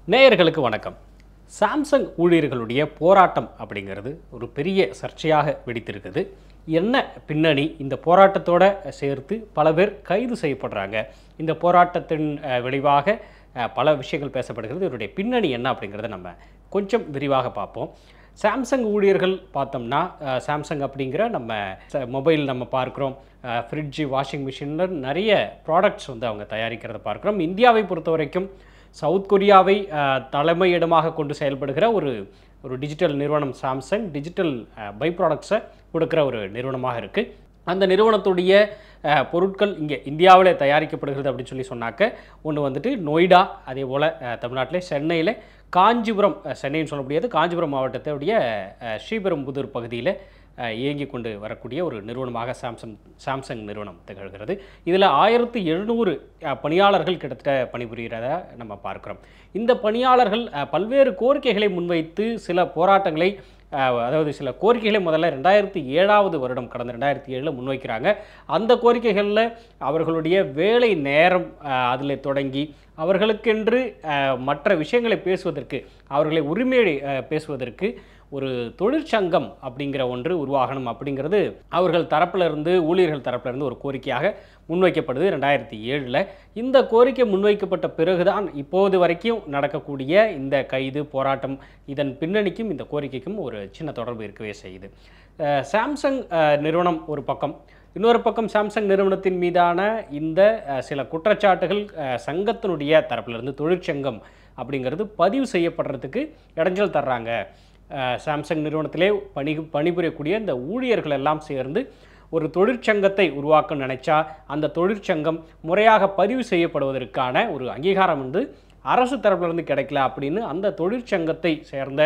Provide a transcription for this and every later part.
நேயர்களுக்கு வணக்கம் சாம்சங் ஊழியர்களுடைய போராட்டம் அப்படிங்கிறது ஒரு பெரிய சர்ச்சையாக வெடித்திருக்குது என்ன பின்னணி இந்த போராட்டத்தோட சேர்த்து பல பேர் கைது செய்யப்படுறாங்க இந்த போராட்டத்தின் அஹ், விளைவாக அஹ், பல விஷயங்கள் பேசப்படுகிறது இதனுடைய பின்னணி என்ன அப்படிங்கிறத நம்ம கொஞ்சம் விரிவாக பார்ப்போம் சாம்சங் ஊழியர்கள் பார்த்தோம்னா அஹ், சாம்சங் அப்படிங்கிற நம்ம ச- மொபைல் நம்ம பார்க்குறோம் ஃப்ரிட்ஜு வாஷிங் மிஷினில் நிறைய ப்ராடக்ட்ஸ் வந்து அவங்க தயாரிக்கிறத பார்க்குறோம் இந்தியாவை பொறுத்த வரைக்கும் சவுத் கொரியாவை அஹ், தலைமையிடமாக கொண்டு செயல்படுகிற ஒரு ஒரு டிஜிட்டல் நிறுவனம் சாம்சங் டிஜிட்டல் பை ப்ராடக்ட்ஸை கொடுக்குற ஒரு நிறுவனமாக இருக்குது அந்த நிறுவனத்துடைய அஹ், பொருட்கள் இங்கே இந்தியாவிலே தயாரிக்கப்படுகிறது அப்படின்னு சொல்லி சொன்னாக்க ஒன்று வந்துட்டு நொய்டா அதே போல் தமிழ்நாட்டிலே சென்னையில் காஞ்சிபுரம் அஹ், சென்னைன்னு சொல்ல முடியாது காஞ்சிபுரம் மாவட்டத்துடைய அஹ், ஸ்ரீபெரும்புதூர் பகுதியில் இயங்கி கொண்டு வரக்கூடிய ஒரு நிறுவனமாக சாம்சங் சாம்சங் நிறுவனம் திகழ்கிறது இதில் ஆயிரத்து எழுநூறு பணியாளர்கள் கிட்டத்தட்ட பணிபுரிகிறத நம்ம பார்க்குறோம் இந்த பணியாளர்கள் அஹ், பல்வேறு கோரிக்கைகளை முன்வைத்து சில போராட்டங்களை அஹ், அதாவது சில கோரிக்கைகளை முதல்ல ரெண்டாயிரத்தி ஏழாவது வருடம் கடந்த ரெண்டாயிரத்தி ஏழில் முன்வைக்கிறாங்க அந்த கோரிக்கைகளில் அவர்களுடைய வேலை நேரம் அதில் தொடங்கி அவர்களுக்கென்று அஹ், மற்ற விஷயங்களை பேசுவதற்கு அவர்களை உரிமையை அஹ், பேசுவதற்கு ஒரு தொழிற்சங்கம் அப்படிங்கிற ஒன்று உருவாகணும் அப்படிங்கிறது அவர்கள் தரப்புல இருந்து ஊழியர்கள் தரப்புல இருந்து ஒரு கோரிக்கையாக முன்வைக்கப்படுது ரெண்டாயிரத்தி ஏழில் இந்த கோரிக்கை முன்வைக்கப்பட்ட பிறகுதான் இப்போது வரைக்கும் நடக்கக்கூடிய இந்த கைது போராட்டம் இதன் பின்னணிக்கும் இந்த கோரிக்கைக்கும் ஒரு சின்ன தொடர்பு இருக்கவே செய்யுது அஹ் சாம்சங் அஹ், நிறுவனம் ஒரு பக்கம் இன்னொரு பக்கம் சாம்சங் நிறுவனத்தின் மீதான இந்த அஹ், சில குற்றச்சாட்டுகள் அஹ், சங்கத்தினுடைய தரப்பிலிருந்து தொழிற்சங்கம் அப்படிங்கிறது பதிவு செய்யப்படுறதுக்கு இடைஞ்சல் தர்றாங்க அஹ், சாம்சங் நிறுவனத்திலே பணி பணிபுரியக்கூடிய இந்த ஊழியர்கள் எல்லாம் சேர்ந்து ஒரு தொழிற்சங்கத்தை உருவாக்க நினைச்சா அந்த தொழிற்சங்கம் முறையாக பதிவு செய்யப்படுவதற்கான ஒரு அங்கீகாரம் வந்து அரசு தரப்பிலிருந்து கிடைக்கல அப்படின்னு அந்த தொழிற்சங்கத்தை சேர்ந்த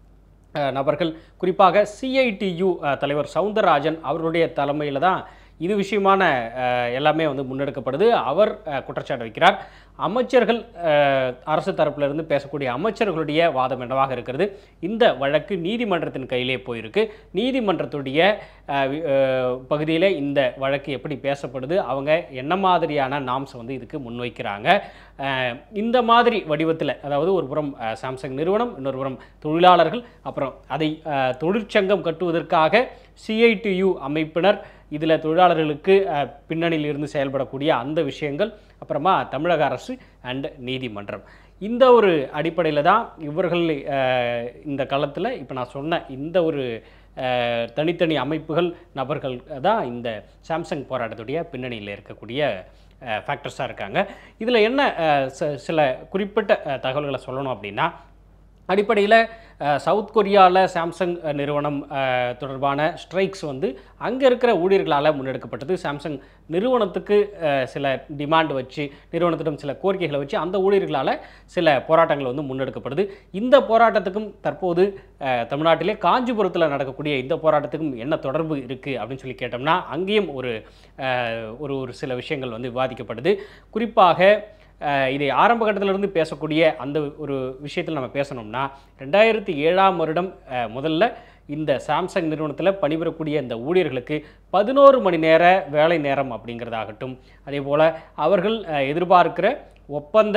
அஹ், நபர்கள் குறிப்பாக சிஐடியு தலைவர் சவுந்தரராஜன் அவர்களுடைய தலைமையில் தான் இது விஷயமான அஹ், எல்லாமே வந்து முன்னெடுக்கப்படுது அவர் அஹ், குற்றச்சாட்டு வைக்கிறார் அமைச்சர்கள் அஹ், அரசு தரப்பிலிருந்து பேசக்கூடிய அமைச்சர்களுடைய வாதம் என்னவாக இருக்கிறது இந்த வழக்கு நீதிமன்றத்தின் கையிலே போயிருக்கு நீதிமன்றத்துடைய அஹ், வி- அஹ், பகுதியிலே இந்த வழக்கு எப்படி பேசப்படுது அவங்க என்ன மாதிரியான நாம்ஸ் வந்து இதுக்கு முன்வைக்கிறாங்க அஹ், இந்த மாதிரி வடிவத்தில் அதாவது ஒரு புறம் அஹ், சாம்சங் நிறுவனம் இன்னொரு புறம் தொழிலாளர்கள் அப்புறம் அதை அஹ், தொழிற்சங்கம் கட்டுவதற்காக சிஐடியு அமைப்பினர் இதில் தொழிலாளர்களுக்கு அஹ், பின்னணியில் இருந்து செயல்படக்கூடிய அந்த விஷயங்கள் அப்புறமா தமிழக அரசு அண்ட் நீதிமன்றம் இந்த ஒரு அடிப்படையில் தான் இவர்கள் அஹ், இந்த களத்தில் இப்போ நான் சொன்ன இந்த ஒரு அஹ், தனித்தனி அமைப்புகள் நபர்கள் தான் இந்த சாம்சங் போராட்டத்துடைய பின்னணியில் இருக்கக்கூடிய ஃபேக்டர்ஸாக இருக்காங்க இதில் என்ன அஹ், ச- சில குறிப்பிட்ட அஹ், தகவல்களை சொல்லணும் அப்படின்னா அடிப்படையில் சவுத் கொரியாவில் சாம்சங் அஹ், நிறுவனம் அஹ், தொடர்பான ஸ்ட்ரைக்ஸ் வந்து அங்கே இருக்கிற ஊழியர்களால் முன்னெடுக்கப்பட்டது சாம்சங் நிறுவனத்துக்கு அஹ், சில டிமாண்ட் வச்சு நிறுவனத்திடம் சில கோரிக்கைகளை வச்சு அந்த ஊழியர்களால் சில போராட்டங்கள் வந்து முன்னெடுக்கப்படுது இந்த போராட்டத்துக்கும் தற்போது அஹ், தமிழ்நாட்டிலே காஞ்சிபுரத்தில் நடக்கக்கூடிய இந்த போராட்டத்துக்கும் என்ன தொடர்பு இருக்குது அப்படின்னு சொல்லி கேட்டோம்னா அங்கேயும் ஒரு அஹ், ஒரு ஒரு சில விஷயங்கள் வந்து விவாதிக்கப்படுது குறிப்பாக அஹ் இதை ஆரம்ப கட்டத்திலிருந்து பேசக்கூடிய அந்த ஒரு விஷயத்தில் நம்ம பேசணும்னா ரெண்டாயிரத்தி ஏழாம் வருடம் அஹ், முதல்ல இந்த சாம்சங் நிறுவனத்தில் பணிபுரியக்கூடிய இந்த ஊழியர்களுக்கு பதினோரு மணி நேர வேலை நேரம் அப்படிங்கிறதாகட்டும் அதே போல் அவர்கள் அஹ், எதிர்பார்க்கிற ஒப்பந்த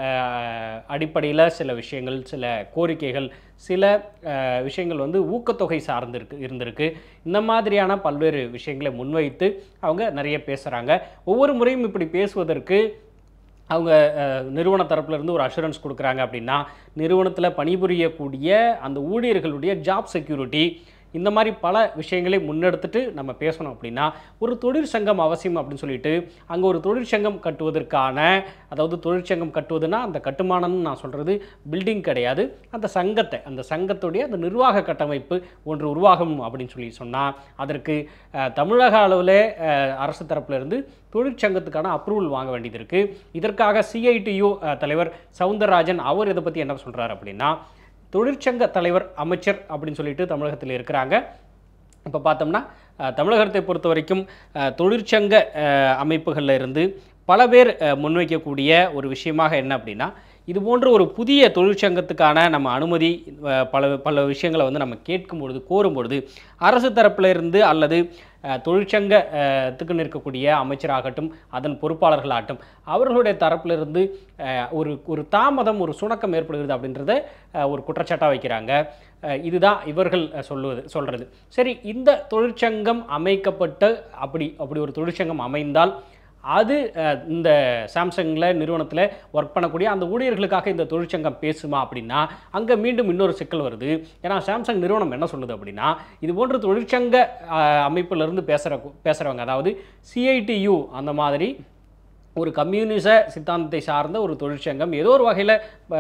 அடிப்படையில் சில விஷயங்கள் சில கோரிக்கைகள் சில அஹ், விஷயங்கள் வந்து ஊக்கத்தொகை சார்ந்து இருக்கு இருந்திருக்கு இந்த மாதிரியான பல்வேறு விஷயங்களை முன்வைத்து அவங்க நிறைய பேசுகிறாங்க ஒவ்வொரு முறையும் இப்படி பேசுவதற்கு அவங்க அஹ், நிறுவன தரப்புல இருந்து ஒரு அஷூரன்ஸ் கொடுக்குறாங்க அப்படின்னா நிறுவனத்தில் பணிபுரியக்கூடிய அந்த ஊழியர்களுடைய ஜாப் செக்யூரிட்டி இந்த மாதிரி பல விஷயங்களை முன்னெடுத்துட்டு நம்ம பேசணும் அப்படின்னா ஒரு தொழிற்சங்கம் அவசியம் அப்படின்னு சொல்லிட்டு அங்கே ஒரு தொழிற்சங்கம் கட்டுவதற்கான அதாவது தொழிற்சங்கம் கட்டுவதுன்னா அந்த கட்டுமானம்னு நான் சொல்கிறது பில்டிங் கிடையாது அந்த சங்கத்தை அந்த சங்கத்துடைய அந்த நிர்வாக கட்டமைப்பு ஒன்று உருவாகும் அப்படின்னு சொல்லி சொன்னால் அதற்கு அஹ், தமிழக அளவில் அரசு தரப்புல இருந்து தொழிற்சங்கத்துக்கான அப்ரூவல் வாங்க வேண்டியது இருக்குது இதற்காக சிஐடியு தலைவர் சவுந்தரராஜன் அவர் இதை பற்றி என்ன சொல்கிறார் அப்படின்னா தொழிற்சங்க தலைவர் அமைச்சர் அப்படின்னு சொல்லிட்டு தமிழகத்தில் இருக்கிறாங்க இப்போ பார்த்தோம்னா அஹ், தமிழகத்தை பொறுத்த வரைக்கும் அஹ், தொழிற்சங்க அஹ், அமைப்புகள்ல இருந்து பல பேர் அஹ், முன்வைக்கக்கூடிய ஒரு விஷயமாக என்ன அப்படின்னா இது போன்ற ஒரு புதிய தொழிற்சங்கத்துக்கான நம்ம அனுமதி அஹ், பல பல விஷயங்களை வந்து நம்ம கேட்கும் பொழுது கோரும் பொழுது அரசு தரப்புல இருந்து அல்லது அஹ், தொழிற்சங்கத்துக்கு நிற்கக்கூடிய அமைச்சராகட்டும் அதன் பொறுப்பாளர்களாகட்டும் அவர்களுடைய தரப்பிலிருந்து அஹ், ஒரு ஒரு தாமதம் ஒரு சுணக்கம் ஏற்படுகிறது அப்படின்றத அஹ், ஒரு குற்றச்சாட்டாக வைக்கிறாங்க அஹ், இதுதான் இவர்கள் அஹ், சொல்லுவது சொல்கிறது சரி இந்த தொழிற்சங்கம் அமைக்கப்பட்டு அப்படி அப்படி ஒரு தொழிற்சங்கம் அமைந்தால் அது அஹ், இந்த சாம்சங்கில் நிறுவனத்தில் ஒர்க் பண்ணக்கூடிய அந்த ஊழியர்களுக்காக இந்த தொழிற்சங்கம் பேசுமா அப்படின்னா அங்கே மீண்டும் இன்னொரு சிக்கல் வருது ஏன்னா சாம்சங் நிறுவனம் என்ன சொல்லுது அப்படின்னா இது போன்ற தொழிற்சங்க அஹ், அமைப்பிலிருந்து பேசுகிற பேசுகிறவங்க அதாவது சிஐடியு அந்த மாதிரி ஒரு கம்யூனிச சித்தாந்தத்தை சார்ந்த ஒரு தொழிற்சங்கம் ஏதோ ஒரு வகையில்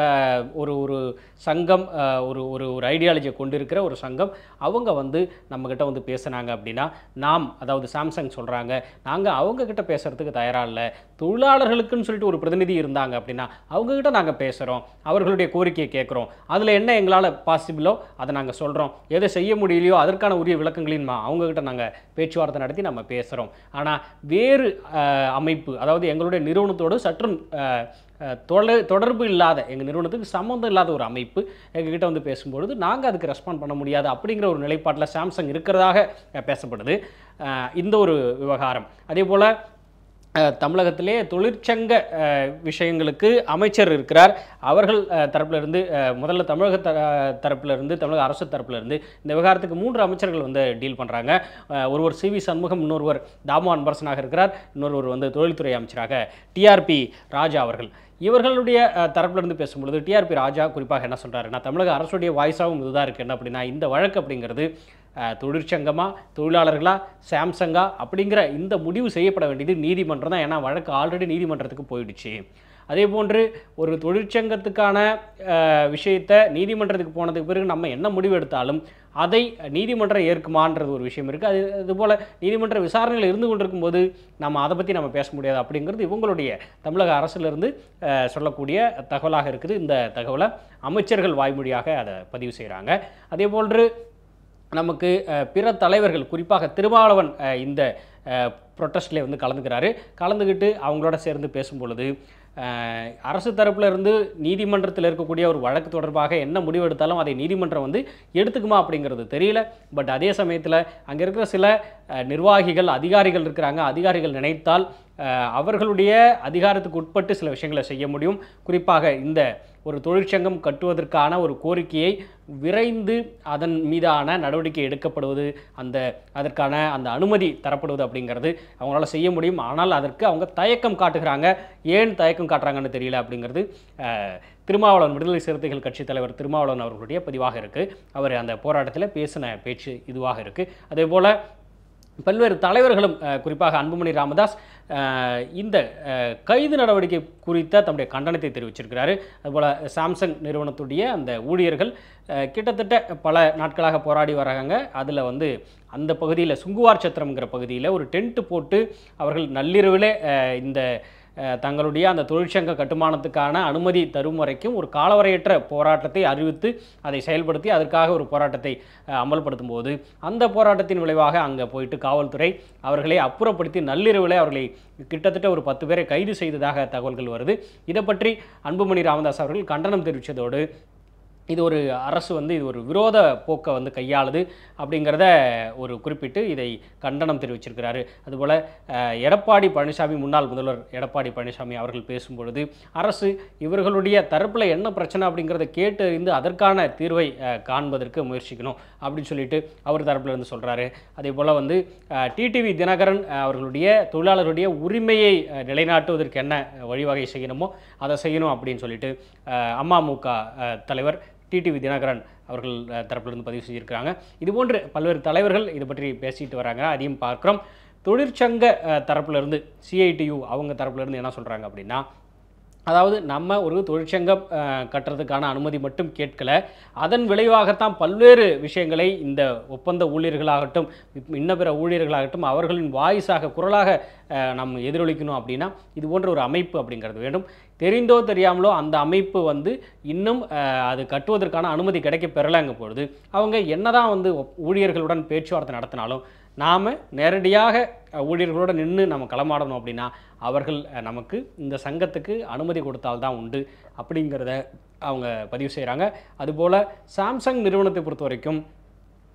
ஒரு ஒரு சங்கம் அஹ், ஒரு ஒரு ஒரு ஐடியாலஜியை கொண்டிருக்கிற ஒரு சங்கம் அவங்க வந்து நம்மக்கிட்ட வந்து பேசுனாங்க அப்படின்னா நாம் அதாவது சாம்சங் சொல்கிறாங்க நாங்கள் அவங்கக்கிட்ட பேசுகிறதுக்கு தயாராக இல்லை தொழிலாளர்களுக்குன்னு சொல்லிட்டு ஒரு பிரதிநிதி இருந்தாங்க அப்படின்னா அவங்கக்கிட்ட நாங்கள் பேசுகிறோம் அவர்களுடைய கோரிக்கையை கேட்குறோம் அதில் என்ன எங்களால் பாசிபிளோ அதை நாங்கள் சொல்கிறோம் எதை செய்ய முடியலையோ அதற்கான உரிய விளக்கங்களையும் மா- அவங்கக்கிட்ட நாங்கள் பேச்சுவார்த்தை நடத்தி நம்ம பேசுகிறோம் ஆனால் வேறு அஹ், அமைப்பு அதாவது எங்களுடைய நிறுவனத்தோடு சற்றும் அஹ், அஹ், தொலை தொடர்பு இல்லாத எங்கள் நிறுவனத்துக்கு சம்மந்தம் இல்லாத ஒரு அமைப்பு எங்ககிட்ட வந்து பேசும்பொழுது நாங்கள் அதுக்கு ரெஸ்பாண்ட் பண்ண முடியாது அப்படிங்கிற ஒரு நிலைப்பாட்டில் சாம்சங் இருக்கிறதாக அஹ், பேசப்படுது அஹ், இந்த ஒரு விவகாரம் அதே போல் அஹ், தமிழகத்திலே தொழிற்சங்க அஹ், விஷயங்களுக்கு அமைச்சர் இருக்கிறார் அவர்கள் அஹ், தரப்புல இருந்து அஹ், முதல்ல தமிழக த தரப்புல இருந்து தமிழக அரசு தரப்புல இருந்து இந்த விவகாரத்துக்கு மூன்று அமைச்சர்கள் வந்து டீல் பண்ணுறாங்க ஒருவர் சி வி சண்முகம் இன்னொருவர் தாமு அன்பரசனாக இருக்கிறார் இன்னொருவர் வந்து தொழில்துறை அமைச்சராக டிஆர்பி ராஜா அவர்கள் இவர்களுடைய அஹ், தரப்புல இருந்து பேசும்பொழுது டிஆர்பி ராஜா குறிப்பாக என்ன சொல்றாருன்னா தமிழக அரசுடைய வாய்ஸாகவும் இதுதான் இருக்குது என்ன அப்படின்னா இந்த வழக்கு அப்படிங்கிறது அஹ், தொழிற்சங்கமா தொழிலாளர்களா சாம்சங்கா அப்படிங்கிற இந்த முடிவு செய்யப்பட வேண்டியது நீதிமன்றம் தான் ஏன்னா வழக்கு ஆல்ரெடி நீதிமன்றத்துக்கு போயிடுச்சு அதே போன்று ஒரு தொழிற்சங்கத்துக்கான அஹ், விஷயத்தை நீதிமன்றத்துக்கு போனதுக்கு பிறகு நம்ம என்ன முடிவு எடுத்தாலும் அதை நீதிமன்றம் ஏற்குமான்றது ஒரு விஷயம் இருக்குது அது அதுபோல் நீதிமன்ற விசாரணையில் இருந்து கொண்டிருக்கும் போது நம்ம அதை பற்றி நம்ம பேச முடியாது அப்படிங்கிறது இவங்களுடைய தமிழக அரசிலிருந்து அஹ், சொல்லக்கூடிய தகவலாக இருக்குது இந்த தகவலை அமைச்சர்கள் வாய்மொழியாக அதை பதிவு செய்கிறாங்க அதே போன்று நமக்கு அஹ், பிற தலைவர்கள் குறிப்பாக திருமாவளவன் அஹ், இந்த ப்ரொட்டஸ்ட்லேயே வந்து கலந்துக்கிறாரு கலந்துக்கிட்டு அவங்களோட சேர்ந்து பேசும் பொழுது அஹ், அரசு தரப்புல இருந்து நீதிமன்றத்தில் இருக்கக்கூடிய ஒரு வழக்கு தொடர்பாக என்ன முடிவு எடுத்தாலும் அதை நீதிமன்றம் வந்து எடுத்துக்குமா அப்படிங்கிறது தெரியல பட் அதே சமயத்தில் அங்கே இருக்கிற சில அஹ், நிர்வாகிகள் அதிகாரிகள் இருக்கிறாங்க அதிகாரிகள் நினைத்தால் அஹ், அவர்களுடைய அதிகாரத்துக்கு உட்பட்டு சில விஷயங்களை செய்ய முடியும் குறிப்பாக இந்த ஒரு தொழிற்சங்கம் கட்டுவதற்கான ஒரு கோரிக்கையை விரைந்து அதன் மீதான நடவடிக்கை எடுக்கப்படுவது அந்த அதற்கான அந்த அனுமதி தரப்படுவது அப்படிங்கிறது அவங்களால செய்ய முடியும் ஆனால் அதற்கு அவங்க தயக்கம் காட்டுகிறாங்க ஏன் தயக்கம் காட்டுறாங்கன்னு தெரியல அப்படிங்கிறது அஹ், திருமாவளவன் விடுதலை சிறுத்தைகள் கட்சி தலைவர் திருமாவளவன் அவர்களுடைய பதிவாக இருக்குது அவர் அந்த போராட்டத்தில் பேசின பேச்சு இதுவாக இருக்குது அதே போல் பல்வேறு தலைவர்களும் அஹ், குறிப்பாக அன்புமணி ராமதாஸ் அஹ், இந்த அஹ், கைது நடவடிக்கை குறித்த தம்முடைய கண்டனத்தை தெரிவிச்சிருக்கிறாரு அதுபோல் சாம்சங் நிறுவனத்துடைய அந்த ஊழியர்கள் அஹ், கிட்டத்தட்ட பல நாட்களாக போராடி வராங்க அதில் வந்து அந்த பகுதியில் சுங்குவார் சத்திரம்ங்கிற பகுதியில் ஒரு டென்ட் போட்டு அவர்கள் நள்ளிரவில் அஹ், இந்த அஹ், தங்களுடைய அந்த தொழிற்சங்க கட்டுமானத்துக்கான அனுமதி தரும் வரைக்கும் ஒரு காலவரையற்ற போராட்டத்தை அறிவித்து அதை செயல்படுத்தி அதற்காக ஒரு போராட்டத்தை அஹ், அமல்படுத்தும் போது அந்த போராட்டத்தின் விளைவாக அங்கே போயிட்டு காவல்துறை அவர்களை அப்புறப்படுத்தி நள்ளிரவில் அவர்களை கிட்டத்தட்ட ஒரு பத்து பேரை கைது செய்ததாக தகவல்கள் வருது இதை பற்றி அன்புமணி ராமதாஸ் அவர்கள் கண்டனம் தெரிவித்ததோடு இது ஒரு அரசு வந்து இது ஒரு விரோத போக்கை வந்து கையாளுது அப்படிங்கிறத ஒரு குறிப்பிட்டு இதை கண்டனம் தெரிவிச்சிருக்கிறாரு அதுபோல் அஹ், எடப்பாடி பழனிசாமி முன்னாள் முதல்வர் எடப்பாடி பழனிசாமி அவர்கள் பேசும்பொழுது அரசு இவர்களுடைய தரப்பில் என்ன பிரச்சனை அப்படிங்கிறத கேட்டு அறிந்து அதற்கான தீர்வை அஹ், காண்பதற்கு முயற்சிக்கணும் அப்படின்னு சொல்லிட்டு அவர் தரப்புல இருந்து சொல்கிறாரு அதே போல் வந்து டிடிவி தினகரன் அஹ், அவர்களுடைய தொழிலாளர்களுடைய உரிமையை அஹ், நிலைநாட்டுவதற்கு என்ன அஹ், வழிவகை செய்யணுமோ அதை செய்யணும் அப்படின்னு சொல்லிட்டு அஹ், அமமுக அஹ், தலைவர் டிடிவி தினகரன் அவர்கள் அஹ், தரப்பிலிருந்து பதிவு செஞ்சிருக்கிறாங்க இதுபோன்று பல்வேறு தலைவர்கள் இது பற்றி பேசிட்டு வராங்க அதையும் பார்க்குறோம் தொழிற்சங்க அஹ், தரப்புல இருந்து சிஐடியு அவங்க தரப்புல இருந்து என்ன சொல்கிறாங்க அப்படின்னா அதாவது நம்ம ஒரு தொழிற்சங்கம் அஹ், கட்டுறதுக்கான அனுமதி மட்டும் கேட்கல அதன் விளைவாகத்தான் பல்வேறு விஷயங்களை இந்த ஒப்பந்த ஊழியர்களாகட்டும் இன்ன பிற ஊழியர்களாகட்டும் அவர்களின் வாய்ஸாக குரலாக அஹ், நம்ம எதிரொலிக்கணும் அப்படின்னா இது போன்ற ஒரு அமைப்பு அப்படிங்கிறது வேண்டும் தெரிந்தோ தெரியாமலோ அந்த அமைப்பு வந்து இன்னும் அஹ், அது கட்டுவதற்கான அனுமதி கிடைக்க பெறலைங்க பொழுது அவங்க என்னதான் வந்து ஒப்- ஊழியர்களுடன் பேச்சுவார்த்தை நடத்தினாலும் நாம் நேரடியாக அஹ், ஊழியர்களோட நின்று நம்ம களமாடணும் அப்படின்னா அவர்கள் அஹ், நமக்கு இந்த சங்கத்துக்கு அனுமதி கொடுத்தால்தான் உண்டு அப்படிங்கிறத அவங்க பதிவு செய்கிறாங்க அதுபோல் சாம்சங் நிறுவனத்தை பொறுத்த வரைக்கும்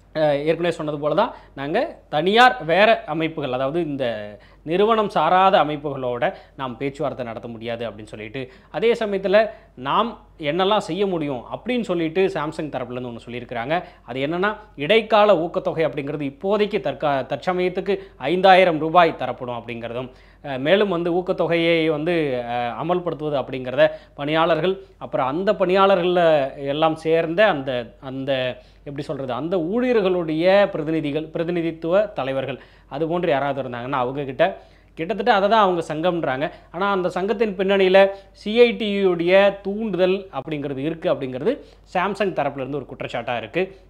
அஹ் ஏற்கனவே சொன்னது போல தான் நாங்கள் தனியார் வேற அமைப்புகள் அதாவது இந்த நிறுவனம் சாராத அமைப்புகளோட நாம் பேச்சுவார்த்தை நடத்த முடியாது அப்படின்னு சொல்லிட்டு அதே சமயத்தில் நாம் என்னெல்லாம் செய்ய முடியும் அப்படின்னு சொல்லிட்டு சாம்சங் தரப்புலேருந்து ஒன்று சொல்லியிருக்கிறாங்க அது என்னன்னா இடைக்கால ஊக்கத்தொகை அப்படிங்கிறது இப்போதைக்கு தற்கா தற்சமயத்துக்கு ஐந்தாயிரம் ரூபாய் தரப்படும் அப்படிங்கிறதும் அஹ் மேலும் வந்து ஊக்கத்தொகையை வந்து அஹ், அமல்படுத்துவது அப்படிங்கிறத பணியாளர்கள் அப்புறம் அந்த பணியாளர்களில் எல்லாம் சேர்ந்த அந்த அந்த எப்படி சொல்கிறது அந்த ஊழியர்களுடைய பிரதிநிதிகள் பிரதிநிதித்துவ தலைவர்கள் அது போன்று யாராவது இருந்தாங்கன்னா அவங்கக்கிட்ட கிட்டத்தட்ட அதை தான் அவங்க சங்கம்ன்றாங்க ஆனால் அந்த சங்கத்தின் பின்னணியில் சிஐடியுடைய தூண்டுதல் அப்படிங்கிறது இருக்குது அப்படிங்கிறது சாம்சங் தரப்புலேருந்து ஒரு குற்றச்சாட்டாக இருக்குது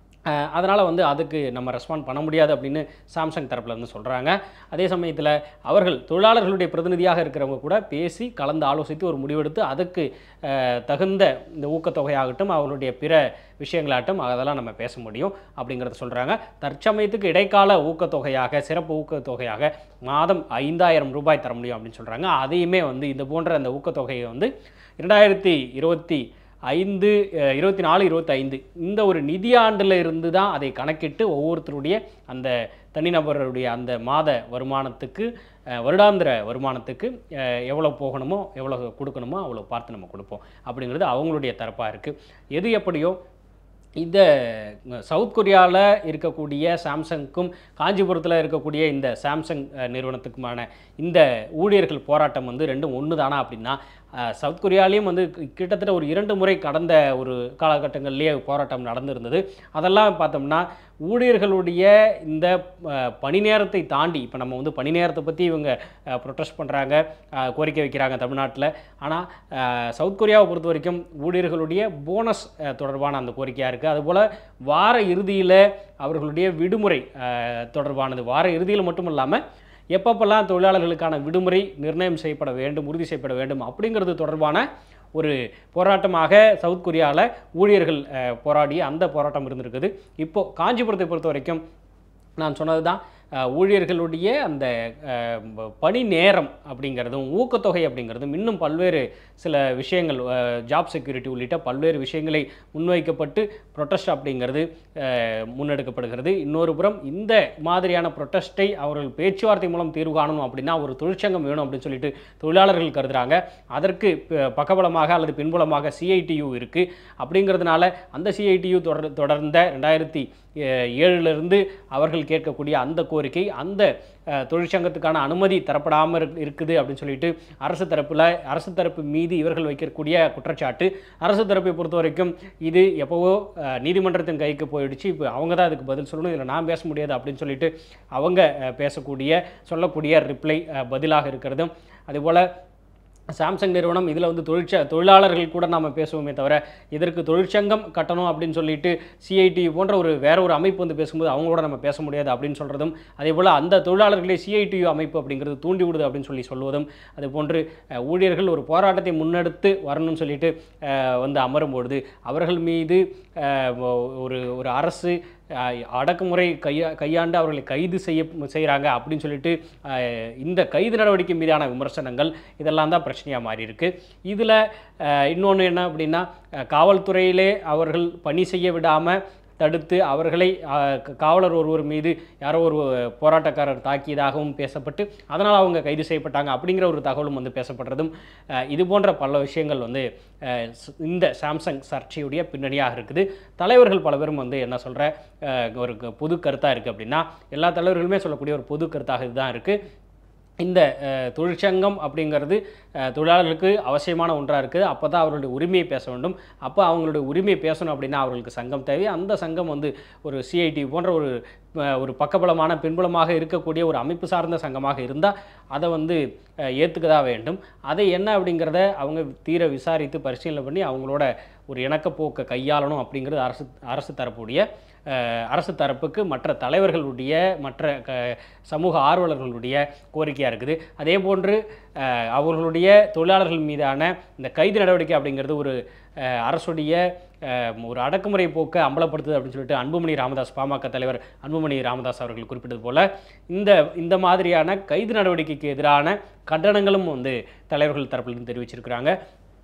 அதனால் வந்து அதுக்கு நம்ம ரெஸ்பாண்ட் பண்ண முடியாது அப்படின்னு சாம்சங் தரப்புல இருந்து சொல்கிறாங்க அதே சமயத்தில் அவர்கள் தொழிலாளர்களுடைய பிரதிநிதியாக இருக்கிறவங்க கூட பேசி கலந்து ஆலோசித்து ஒரு முடிவெடுத்து அதுக்கு அஹ், தகுந்த இந்த ஊக்கத்தொகையாகட்டும் அவர்களுடைய பிற விஷயங்களாகட்டும் அதெல்லாம் நம்ம பேச முடியும் அப்படிங்கிறத சொல்கிறாங்க தற்சமயத்துக்கு இடைக்கால ஊக்கத்தொகையாக சிறப்பு ஊக்கத்தொகையாக மாதம் ஐந்தாயிரம் ரூபாய் தர முடியும் அப்படின்னு சொல்கிறாங்க அதையுமே வந்து இது போன்ற அந்த ஊக்கத்தொகையை வந்து இரண்டாயிரத்தி இருபத்தி ஐந்து அஹ், இருபத்தி நாலு இருபத்தைந்து இந்த ஒரு நிதியாண்டில் இருந்து தான் அதை கணக்கிட்டு ஒவ்வொருத்தருடைய அந்த தனிநபருடைய அந்த மாத வருமானத்துக்கு அஹ், வருடாந்திர வருமானத்துக்கு அஹ், எவ்வளோ போகணுமோ எவ்வளோ கொடுக்கணுமோ அவ்வளோ பார்த்து நம்ம கொடுப்போம் அப்படிங்கிறது அவங்களுடைய தரப்பாக இருக்குது எது எப்படியோ இந்த சவுத் கொரியாவில் இருக்கக்கூடிய சாம்சங்க்கும் காஞ்சிபுரத்தில் இருக்கக்கூடிய இந்த சாம்சங் அஹ், நிறுவனத்துக்குமான இந்த ஊழியர்கள் போராட்டம் வந்து ரெண்டும் ஒன்று தானா அப்படின்னா அஹ், சவுத் கொரியாலையும் வந்து கி- கிட்டத்தட்ட ஒரு இரண்டு முறை கடந்த ஒரு காலகட்டங்கள்லேயே போராட்டம் நடந்திருந்தது அதெல்லாம் பார்த்தோம்னா ஊழியர்களுடைய இந்த அஹ், பணி நேரத்தை தாண்டி இப்போ நம்ம வந்து பணி நேரத்தை பற்றி இவங்க ப்ரொட்டஸ்ட் பண்ணுறாங்க கோரிக்கை வைக்கிறாங்க தமிழ்நாட்டில் ஆனால் சவுத் கொரியாவை பொறுத்த வரைக்கும் ஊழியர்களுடைய போனஸ் அஹ், தொடர்பான அந்த கோரிக்கையாக இருக்குது அதுபோல் வார இறுதியில் அவர்களுடைய விடுமுறை அஹ், தொடர்பானது வார இறுதியில் மட்டும் இல்லாமல் எப்பப்பெல்லாம் தொழிலாளர்களுக்கான விடுமுறை நிர்ணயம் செய்யப்பட வேண்டும் உறுதி செய்யப்பட வேண்டும் அப்படிங்கிறது தொடர்பான ஒரு போராட்டமாக சவுத் கொரியாவில் ஊழியர்கள் அஹ், போராடிய அந்த போராட்டம் இருந்திருக்குது இப்போது காஞ்சிபுரத்தை பொறுத்த வரைக்கும் நான் சொன்னது தான் ஊழியர்களுடைய அந்த அஹ், ப- பணி நேரம் அப்படிங்கிறதும் ஊக்கத்தொகை அப்படிங்கிறதும் இன்னும் பல்வேறு சில விஷயங்கள் ஜாப் செக்யூரிட்டி உள்ளிட்ட பல்வேறு விஷயங்களை முன்வைக்கப்பட்டு ப்ரொட்டஸ்ட் அப்படிங்கிறது அஹ், முன்னெடுக்கப்படுகிறது இன்னொரு புறம் இந்த மாதிரியான ப்ரொட்டஸ்ட்டை அவர்கள் பேச்சுவார்த்தை மூலம் தீர்வு காணணும் அப்படின்னா ஒரு தொழிற்சங்கம் வேணும் அப்படின்னு சொல்லிட்டு தொழிலாளர்கள் கருதுறாங்க அதற்கு ப- பக்கபலமாக அல்லது பின்புலமாக சிஐடியு இருக்குது அப்படிங்கிறதுனால அந்த சிஐடியு தொடர் தொடர்ந்த ரெண்டாயிரத்தி ஏழிலிருந்து அவர்கள் கேட்கக்கூடிய அந்த கோரிக்கை அந்த அஹ், தொழிற்சங்கத்துக்கான அனுமதி தரப்படாமல் இருக்கு- இருக்குது அப்படின்னு சொல்லிட்டு அரசு தரப்பில் அரசு தரப்பு மீது இவர்கள் வைக்கக்கூடிய குற்றச்சாட்டு அரசு தரப்பை பொறுத்த வரைக்கும் இது எப்போவோ அஹ், நீதிமன்றத்தின் கைக்கு போயிடுச்சு இப்போ அவங்க தான் அதுக்கு பதில் சொல்லணும் இதில் நான் பேச முடியாது அப்படின்னு சொல்லிட்டு அவங்க அஹ், பேசக்கூடிய சொல்லக்கூடிய ரிப்ளை பதிலாக இருக்கிறதும் அதுபோல் சாம்சங் நிறுவனம் இதில் வந்து தொழிற்ச தொழிலாளர்கள் கூட நாம் பேசுவோமே தவிர இதற்கு தொழிற்சங்கம் கட்டணும் அப்படின்னு சொல்லிட்டு சிஐடி போன்ற ஒரு வேற ஒரு அமைப்பு வந்து பேசும்போது அவங்களோட நம்ம பேச முடியாது அப்படின்னு சொல்கிறதும் அதே போல் அந்த தொழிலாளர்களே சிஐடியு அமைப்பு அப்படிங்கிறது தூண்டி விடுது அப்படின்னு சொல்லி சொல்வதும் அது போன்று அஹ், ஊழியர்கள் ஒரு போராட்டத்தை முன்னெடுத்து வரணும்னு சொல்லிட்டு அஹ், வந்து அமரும்பொழுது அவர்கள் மீது அஹ், ஒரு ஒரு அரசு அஹ், அடக்குமுறை கையா கையாண்டு அவர்களை கைது செய்ய செய்கிறாங்க அப்படின்னு சொல்லிட்டு அஹ், இந்த கைது நடவடிக்கை மீதான விமர்சனங்கள் இதெல்லாம் தான் பிரச்சனையாக மாறி இருக்கு இதில் இன்னொன்று என்ன அப்படின்னா அஹ், காவல்துறையிலே அவர்கள் பணி செய்ய விடாமல் தடுத்து அவர்களை அஹ், க- காவலர் ஒருவர் மீது யாரோ ஒரு போராட்டக்காரர் தாக்கியதாகவும் பேசப்பட்டு அதனால் அவங்க கைது செய்யப்பட்டாங்க அப்படிங்கிற ஒரு தகவலும் வந்து பேசப்படுறதும் அஹ், இது போன்ற பல விஷயங்கள் வந்து அஹ், ஸ்- இந்த சாம்சங் சர்ச்சையுடைய பின்னணியாக இருக்குது தலைவர்கள் பல பேரும் வந்து என்ன சொல்கிற ஒரு க- பொது கருத்தாக இருக்குது அப்படின்னா எல்லா தலைவர்களுமே சொல்லக்கூடிய ஒரு பொது கருத்தாக இதுதான் இருக்குது இந்த அஹ், தொழிற்சங்கம் அப்படிங்கிறது அஹ், தொழிலாளர்களுக்கு அவசியமான ஒன்றாக இருக்குது அப்போ தான் அவர்களுடைய உரிமையை பேச வேண்டும் அப்போ அவங்களுடைய உரிமையை பேசணும் அப்படின்னா அவர்களுக்கு சங்கம் தேவை அந்த சங்கம் வந்து ஒரு சிஐடி போன்ற ஒரு அஹ், ஒரு பக்கபலமான பின்புலமாக இருக்கக்கூடிய ஒரு அமைப்பு சார்ந்த சங்கமாக இருந்தால் அதை வந்து ஏற்றுக்க தான் வேண்டும் அதை என்ன அப்படிங்கிறத அவங்க தீர விசாரித்து பரிசீலனை பண்ணி அவங்களோட ஒரு இணக்கப்போக்கை கையாளணும் அப்படிங்கிறது அரசு அரசு தரப்புடைய அஹ், அரசு தரப்புக்கு மற்ற தலைவர்களுடைய மற்ற க சமூக ஆர்வலர்களுடைய கோரிக்கையாக இருக்குது அதே போன்று அஹ், அவர்களுடைய தொழிலாளர்கள் மீதான இந்த கைது நடவடிக்கை அப்படிங்கிறது ஒரு அஹ், அரசுடைய அஹ், ஒரு அடக்குமுறை போக்கை அம்பலப்படுத்துது அப்படின்னு சொல்லிட்டு அன்புமணி ராமதாஸ் பாமக தலைவர் அன்புமணி ராமதாஸ் அவர்கள் குறிப்பிட்டது போல இந்த இந்த மாதிரியான கைது நடவடிக்கைக்கு எதிரான கண்டனங்களும் வந்து தலைவர்கள் தரப்பிலிருந்து தெரிவிச்சிருக்கிறாங்க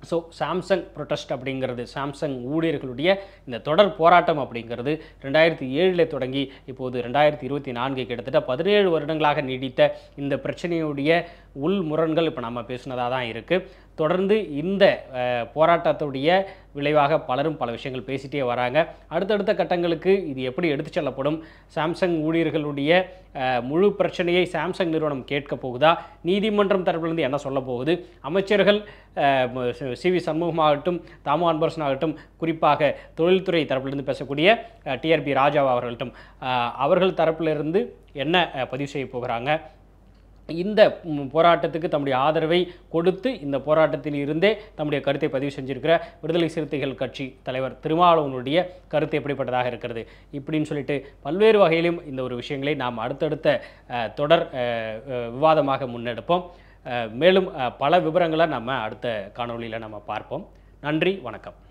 ஸோ சாம்சங் ப்ரொட்டஸ்ட் அப்படிங்கிறது சாம்சங் ஊழியர்களுடைய இந்த தொடர் போராட்டம் அப்படிங்கிறது ரெண்டாயிரத்தி ஏழில் தொடங்கி இப்போது ரெண்டாயிரத்தி இருபத்தி நான்கு கிட்டத்தட்ட பதினேழு வருடங்களாக நீடித்த இந்த பிரச்சனையுடைய உள் முரண்கள் இப்போ நம்ம பேசினதாக தான் இருக்குது தொடர்ந்து இந்த அஹ், போராட்டத்துடைய விளைவாக பலரும் பல விஷயங்கள் பேசிட்டே வராங்க அடுத்தடுத்த கட்டங்களுக்கு இது எப்படி எடுத்துச் செல்லப்படும் சாம்சங் ஊழியர்களுடைய அஹ், முழு பிரச்சனையை சாம்சங் நிறுவனம் கேட்க போகுதா நீதிமன்றம் தரப்பிலிருந்து என்ன சொல்ல போகுது அமைச்சர்கள் அஹ், ம- சி- சி வி சண்முகமாகட்டும் தாமோ அன்பரசன் ஆகட்டும் குறிப்பாக தொழில்துறை தரப்பிலிருந்து பேசக்கூடிய டிஆர்பி ராஜா அவர்கள்ட்டும் அஹ், அவர்கள் தரப்பிலிருந்து என்ன அஹ், பதிவு செய்ய போகிறாங்க இந்த ம், போராட்டத்துக்கு தம்முடைய ஆதரவை கொடுத்து இந்த போராட்டத்தில் இருந்தே தம்முடைய கருத்தை பதிவு செஞ்சிருக்கிற விடுதலை சிறுத்தைகள் கட்சி தலைவர் திருமாவளவனுடைய கருத்து எப்படிப்பட்டதாக இருக்கிறது இப்படின்னு சொல்லிட்டு பல்வேறு வகையிலும் இந்த ஒரு விஷயங்களை நாம் அடுத்தடுத்த அஹ், தொடர் அஹ், அஹ், விவாதமாக முன்னெடுப்போம் அஹ், மேலும் அஹ், பல விவரங்களை நம்ம அடுத்த காணொளியில் நம்ம பார்ப்போம் நன்றி வணக்கம்